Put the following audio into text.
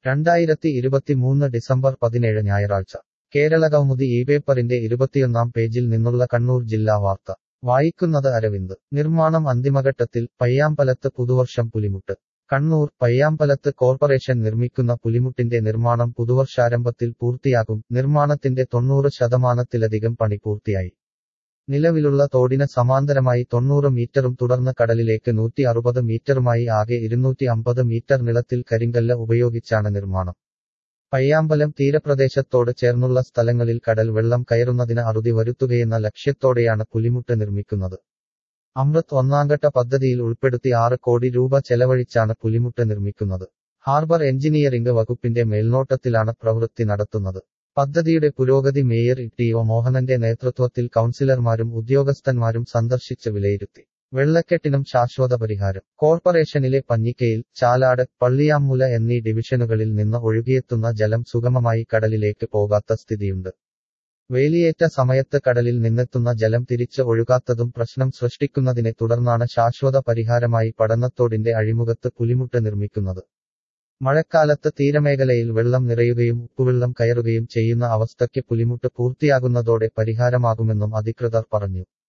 രണ്ടായിരത്തി ഇരുപത്തിമൂന്ന് ഡിസംബർ പതിനേഴ് ഞായറാഴ്ച കേരളകൗമുദി ഈ പേപ്പറിന്റെ ഇരുപത്തിയൊന്നാം പേജിൽ നിന്നുള്ള കണ്ണൂർ ജില്ലാ വാർത്ത വായിക്കുന്നത് അരവിന്ദ് നിർമ്മാണം അന്തിമഘട്ടത്തിൽ പയ്യാമ്പലത്ത് പുതുവർഷം പുലിമുട്ട് കണ്ണൂർ പയ്യാമ്പലത്ത് കോർപ്പറേഷൻ നിർമ്മിക്കുന്ന പുലിമുട്ടിന്റെ നിർമ്മാണം പുതുവർഷാരംഭത്തിൽ പൂർത്തിയാകും നിർമ്മാണത്തിന്റെ തൊണ്ണൂറ് ശതമാനത്തിലധികം പണി പൂർത്തിയായി നിലവിലുള്ള തോടിന് സമാന്തരമായി തൊണ്ണൂറ് മീറ്ററും തുടർന്ന് കടലിലേക്ക് നൂറ്റി അറുപത് മീറ്ററുമായി ആകെ ഇരുന്നൂറ്റി അമ്പത് മീറ്റർ നീളത്തിൽ കരിങ്കല്ല് ഉപയോഗിച്ചാണ് നിർമ്മാണം പയ്യാമ്പലം തീരപ്രദേശത്തോട് ചേർന്നുള്ള സ്ഥലങ്ങളിൽ കടൽ വെള്ളം കയറുന്നതിന് അറുതി വരുത്തുകയെന്ന ലക്ഷ്യത്തോടെയാണ് പുലിമുട്ട് നിർമ്മിക്കുന്നത് അമൃത് ഒന്നാംഘട്ട പദ്ധതിയിൽ ഉൾപ്പെടുത്തി ആറ് കോടി രൂപ ചെലവഴിച്ചാണ് പുലിമുട്ട് നിർമ്മിക്കുന്നത് ഹാർബർ എഞ്ചിനീയറിംഗ് വകുപ്പിന്റെ മേൽനോട്ടത്തിലാണ് പ്രവൃത്തി നടത്തുന്നത് പദ്ധതിയുടെ പുരോഗതി മേയർ ടി ഒ മോഹനന്റെ നേതൃത്വത്തിൽ കൌൺസിലർമാരും ഉദ്യോഗസ്ഥന്മാരും സന്ദർശിച്ച് വിലയിരുത്തി വെള്ളക്കെട്ടിനും ശാശ്വത പരിഹാരം കോർപ്പറേഷനിലെ പഞ്ഞിക്കയിൽ ചാലാട് പള്ളിയാമൂല എന്നീ ഡിവിഷനുകളിൽ നിന്ന് ഒഴുകിയെത്തുന്ന ജലം സുഗമമായി കടലിലേക്ക് പോകാത്ത സ്ഥിതിയുണ്ട് വേലിയേറ്റ സമയത്ത് കടലിൽ നിന്നെത്തുന്ന ജലം തിരിച്ച് ഒഴുകാത്തതും പ്രശ്നം സൃഷ്ടിക്കുന്നതിനെ തുടർന്നാണ് ശാശ്വത പരിഹാരമായി പഠനത്തോടിന്റെ അഴിമുഖത്ത് പുലിമുട്ട് നിർമ്മിക്കുന്നത് മഴക്കാലത്ത് തീരമേഖലയിൽ വെള്ളം നിറയുകയും ഉപ്പുവെള്ളം കയറുകയും ചെയ്യുന്ന അവസ്ഥയ്ക്ക് പുലിമുട്ട് പൂർത്തിയാകുന്നതോടെ പരിഹാരമാകുമെന്നും അധികൃതർ പറഞ്ഞു